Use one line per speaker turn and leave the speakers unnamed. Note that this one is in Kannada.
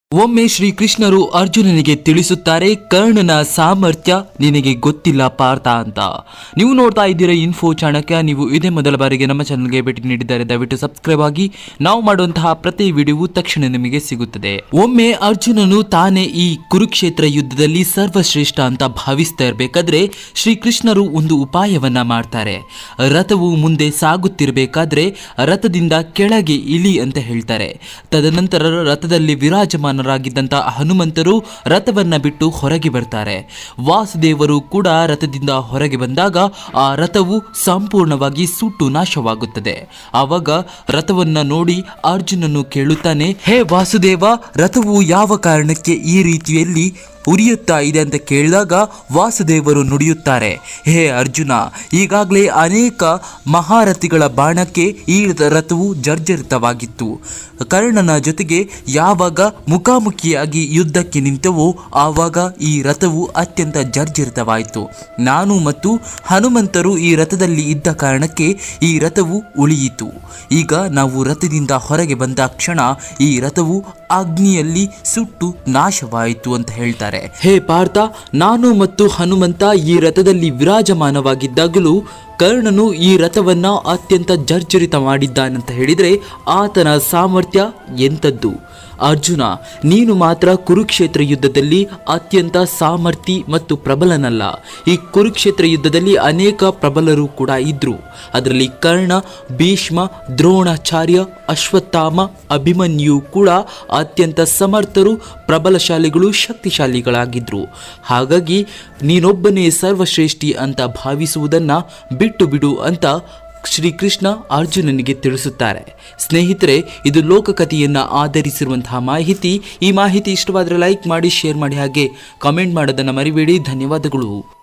ಒಮ್ಮೆ ಶ್ರೀಕೃಷ್ಣರು ಅರ್ಜುನನಿಗೆ ತಿಳಿಸುತ್ತಾರೆ ಕರ್ಣನ ಸಾಮರ್ಥ್ಯ ನಿನಗೆ ಗೊತ್ತಿಲ್ಲ ಪಾರ್ಥ ಅಂತ ನೀವು ನೋಡ್ತಾ ಇದ್ದೀರಾ ಇನ್ಫೋ ಚಾಣಕ್ಯ ನೀವು ಇದೇ ಮೊದಲ ಬಾರಿಗೆ ನಮ್ಮ ಚಾನಲ್ಗೆ ಭೇಟಿ ನೀಡಿದ್ದಾರೆ ದಯವಿಟ್ಟು ಸಬ್ಸ್ಕ್ರೈಬ್ ಆಗಿ ನಾವು ಮಾಡುವಂತಹ ಪ್ರತಿ ವಿಡಿಯೋವು ತಕ್ಷಣ ನಿಮಗೆ ಸಿಗುತ್ತದೆ ಒಮ್ಮೆ ಅರ್ಜುನನು ತಾನೇ ಈ ಕುರುಕ್ಷೇತ್ರ ಯುದ್ಧದಲ್ಲಿ ಸರ್ವಶ್ರೇಷ್ಠ ಅಂತ ಭಾವಿಸ್ತಾ ಇರಬೇಕಾದ್ರೆ ಶ್ರೀಕೃಷ್ಣರು ಒಂದು ಉಪಾಯವನ್ನ ಮಾಡ್ತಾರೆ ರಥವು ಮುಂದೆ ಸಾಗುತ್ತಿರಬೇಕಾದ್ರೆ ರಥದಿಂದ ಕೆಳಗೆ ಇಳಿ ಅಂತ ಹೇಳ್ತಾರೆ ತದನಂತರ ರಥದಲ್ಲಿ ವಿರಾಜಮಾನರಾಗಿದ್ದಂಥ ಹನುಮಂತರು ರಥವನ್ನ ಬಿಟ್ಟು ಹೊರಗೆ ಬರ್ತಾರೆ ವಾಸುದೇವರು ಕೂಡ ರಥದಿಂದ ಹೊರಗೆ ಬಂದಾಗ ಆ ರಥವು ಸಂಪೂರ್ಣವಾಗಿ ಸುಟ್ಟು ನಾಶವಾಗುತ್ತದೆ ಆವಾಗ ರಥವನ್ನ ನೋಡಿ ಅರ್ಜುನನು ಕೇಳುತ್ತಾನೆ ಹೇ ವಾಸುದೇವ ರಥವು ಯಾವ ಕಾರಣಕ್ಕೆ ಈ ರೀತಿಯಲ್ಲಿ ಉರಿಯುತ್ತಾ ಇದೆ ಅಂತ ಕೇಳಿದಾಗ ವಾಸುದೇವರು ನುಡಿಯುತ್ತಾರೆ ಹೇ ಅರ್ಜುನ ಈಗಾಗಲೇ ಅನೇಕ ಮಹಾರಥಿಗಳ ಬಾಣಕ್ಕೆ ಈ ರಥವು ಜರ್ಜರಿತವಾಗಿತ್ತು ಕರ್ಣನ ಜೊತೆಗೆ ಯಾವಾಗ ಮುಖಾಮುಖಿಯಾಗಿ ಯುದ್ಧಕ್ಕೆ ನಿಂತವೋ ಆವಾಗ ಈ ರಥವು ಅತ್ಯಂತ ಜರ್ಜರಿತವಾಯಿತು ನಾನು ಮತ್ತು ಹನುಮಂತರು ಈ ರಥದಲ್ಲಿ ಇದ್ದ ಕಾರಣಕ್ಕೆ ಈ ರಥವು ಉಳಿಯಿತು ಈಗ ನಾವು ರಥದಿಂದ ಹೊರಗೆ ಬಂದ ಕ್ಷಣ ಈ ರಥವು ಅಗ್ನಿಯಲ್ಲಿ ಸುಟ್ಟು ನಾಶವಾಯಿತು ಅಂತ ಹೇಳ್ತಾರೆ ಹೇ ಪಾರ್ಥ ನಾನು ಮತ್ತು ಹನುಮಂತ ಈ ರಥದಲ್ಲಿ ವಿರಾಜಮಾನವಾಗಿದ್ದಾಗಲೂ ಕರ್ಣನು ಈ ರಥವನ್ನ ಅತ್ಯಂತ ಜರ್ಜರಿತ ಮಾಡಿದ್ದಾನಂತ ಹೇಳಿದರೆ ಆತನ ಸಾಮರ್ಥ್ಯ ಎಂಥದ್ದು ಅರ್ಜುನ ನೀನು ಮಾತ್ರ ಕುರುಕ್ಷೇತ್ರ ಯುದ್ಧದಲ್ಲಿ ಅತ್ಯಂತ ಸಾಮರ್ಥ್ಯ ಮತ್ತು ಪ್ರಬಲನಲ್ಲ ಈ ಕುರುಕ್ಷೇತ್ರ ಯುದ್ಧದಲ್ಲಿ ಅನೇಕ ಪ್ರಬಲರು ಕೂಡ ಇದ್ರು ಅದರಲ್ಲಿ ಕರ್ಣ ಭೀಷ್ಮ ದ್ರೋಣಾಚಾರ್ಯ ಅಶ್ವತ್ಥಾಮ ಅಭಿಮನ್ಯು ಕೂಡ ಅತ್ಯಂತ ಸಮರ್ಥರು ಪ್ರಬಲಶಾಲಿಗಳು ಶಕ್ತಿಶಾಲಿಗಳಾಗಿದ್ರು ಹಾಗಾಗಿ ನೀನೊಬ್ಬನೇ ಸರ್ವಶ್ರೇಷ್ಠಿ ಅಂತ ಭಾವಿಸುವುದನ್ನ ಬಿಟ್ಟು ಬಿಡು ಅಂತ ಶ್ರೀಕೃಷ್ಣ ಅರ್ಜುನನಿಗೆ ತಿಳಿಸುತ್ತಾರೆ ಸ್ನೇಹಿತರೆ ಇದು ಲೋಕಕಥೆಯನ್ನು ಆಧರಿಸಿರುವಂತಹ ಮಾಹಿತಿ ಈ ಮಾಹಿತಿ ಇಷ್ಟವಾದರೆ ಲೈಕ್ ಮಾಡಿ ಶೇರ್ ಮಾಡಿ ಹಾಗೆ ಕಾಮೆಂಟ್ ಮಾಡೋದನ್ನು ಮರಿಬೇಡಿ ಧನ್ಯವಾದಗಳು